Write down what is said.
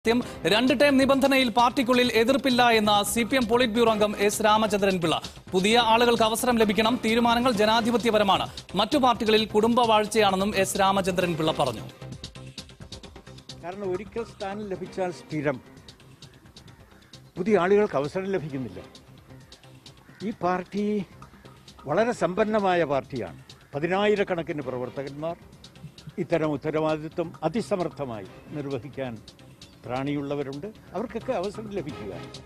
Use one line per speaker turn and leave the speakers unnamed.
സത്യം രണ്ട് ടൈം നിബന്ധനയിൽ പാർട്ടിക്കുള്ളിൽ എതിർപ്പില്ല എന്ന C P M polit bureau അംഗം എസ് രാമചന്ദ്രൻ പിള്ള പുതിയ ആളുകൾക്ക് അവസരം ലഭിക്കണം തീരുമാനങ്ങൾ ജനാധിപത്യപരമാണ് മറ്റു പാർട്ടികളിൽ കുടുംബ വാഴ്ചയാണെന്നും എസ് രാമചന്ദ്രൻ പിള്ള പറഞ്ഞു
കാരണം ഒരിക്കൽ സ്ഥാനം ലഭിച്ചാൽ സ്ഥിരം പുതിയ ആളുകൾക്ക് അവസരം ലഭിക്കുന്നില്ല ഈ പാർട്ടി വളരെ സമ്പന്നമായ പാർട്ടിയാണ് പതിനായിരക്കണക്കിന് പ്രവർത്തകന്മാർ ഇത്തരം ഉത്തരവാദിത്വം അതിസമർത്ഥമായി നിർവഹിക്കാൻ ത്രാണിയുള്ളവരുണ്ട് അവർക്കൊക്കെ അവസരം ലഭിക്കുക